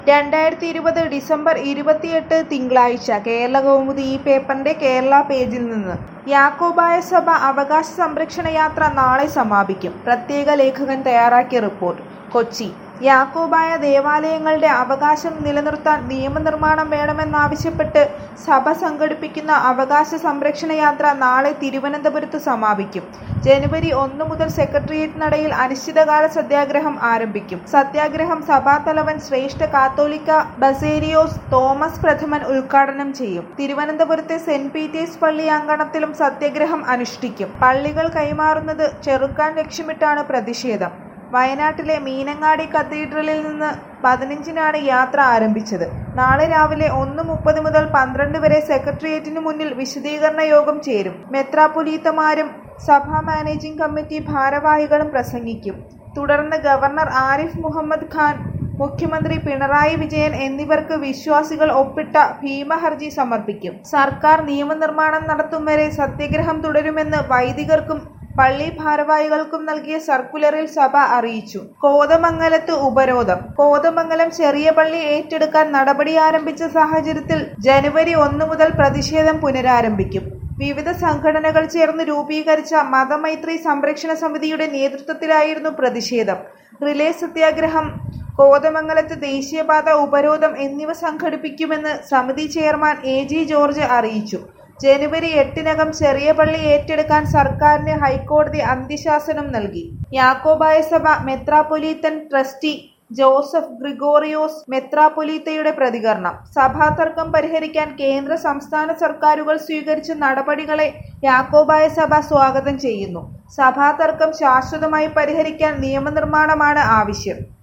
രണ്ടായിരത്തി ഇരുപത് ഡിസംബർ ഇരുപത്തിയെട്ട് തിങ്കളാഴ്ച കേരള കൗമുദി ഈ പേപ്പറിന്റെ കേരള പേജിൽ നിന്ന് യാക്കോബായ സഭ അവകാശ സംരക്ഷണ യാത്ര നാളെ സമാപിക്കും പ്രത്യേക ലേഖകൻ തയ്യാറാക്കിയ റിപ്പോർട്ട് കൊച്ചി യാക്കോബായ ദേവാലയങ്ങളുടെ അവകാശം നിലനിർത്താൻ നിയമനിർമ്മാണം വേണമെന്നാവശ്യപ്പെട്ട് സഭ സംഘടിപ്പിക്കുന്ന അവകാശ സംരക്ഷണ യാത്ര നാളെ തിരുവനന്തപുരത്ത് സമാപിക്കും ജനുവരി ഒന്ന് മുതൽ സെക്രട്ടേറിയറ്റ് നടയിൽ അനിശ്ചിതകാല സത്യാഗ്രഹം ആരംഭിക്കും സത്യാഗ്രഹം സഭാതലവൻ ശ്രേഷ്ഠ കാത്തോലിക്ക ബസേരിയോസ് തോമസ് പ്രഥമൻ ഉദ്ഘാടനം ചെയ്യും തിരുവനന്തപുരത്തെ സെന്റ് പീറ്റേഴ്സ് പള്ളി അങ്കണത്തിലും സത്യാഗ്രഹം അനുഷ്ഠിക്കും പള്ളികൾ കൈമാറുന്നത് ചെറുക്കാൻ ലക്ഷ്യമിട്ടാണ് പ്രതിഷേധം വയനാട്ടിലെ മീനങ്ങാടി കത്തീഡ്രലിൽ നിന്ന് പതിനഞ്ചിനാണ് യാത്ര ആരംഭിച്ചത് നാളെ രാവിലെ ഒന്ന് മുപ്പത് മുതൽ പന്ത്രണ്ട് വരെ സെക്രട്ടേറിയറ്റിന് മുന്നിൽ വിശദീകരണ യോഗം ചേരും മെത്രാപൊലീത്തമാരും സഭാ മാനേജിംഗ് കമ്മിറ്റി ഭാരവാഹികളും പ്രസംഗിക്കും തുടർന്ന് ഗവർണർ ആരിഫ് മുഹമ്മദ് ഖാൻ മുഖ്യമന്ത്രി പിണറായി വിജയൻ എന്നിവർക്ക് വിശ്വാസികൾ ഒപ്പിട്ട ഭീമഹർജി സമർപ്പിക്കും സർക്കാർ നിയമനിർമ്മാണം നടത്തും വരെ സത്യാഗ്രഹം തുടരുമെന്ന് വൈദികർക്കും പള്ളി ഭാരവാഹികൾക്കും നൽകിയ സർക്കുലറിൽ സഭ അറിയിച്ചു കോതമംഗലത്ത് ഉപരോധം കോതമംഗലം ചെറിയ പള്ളി ഏറ്റെടുക്കാൻ നടപടി ആരംഭിച്ച സാഹചര്യത്തിൽ ജനുവരി ഒന്ന് മുതൽ പ്രതിഷേധം പുനരാരംഭിക്കും വിവിധ സംഘടനകൾ ചേർന്ന് രൂപീകരിച്ച മതമൈത്രി സംരക്ഷണ സമിതിയുടെ നേതൃത്വത്തിലായിരുന്നു പ്രതിഷേധം റിലേ സത്യാഗ്രഹം കോതമംഗലത്ത് ദേശീയപാത ഉപരോധം എന്നിവ സംഘടിപ്പിക്കുമെന്ന് സമിതി ചെയർമാൻ എ ജി ജോർജ് അറിയിച്ചു ജനുവരി എട്ടിനകം ചെറിയ പള്ളി ഏറ്റെടുക്കാൻ സർക്കാരിന് ഹൈക്കോടതി അന്ത്യശാസനം നൽകി യാക്കോബായ സഭ മെത്രാപൊലീത്തൻ ട്രസ്റ്റി ജോസഫ് ഗ്രിഗോറിയോസ് മെത്രാപൊലീത്തയുടെ പ്രതികരണം സഭാതർക്കം പരിഹരിക്കാൻ കേന്ദ്ര സംസ്ഥാന സർക്കാരുകൾ സ്വീകരിച്ച നടപടികളെ യാക്കോബായ സഭ സ്വാഗതം ചെയ്യുന്നു സഭാതർക്കം ശാശ്വതമായി പരിഹരിക്കാൻ നിയമനിർമ്മാണമാണ് ആവശ്യം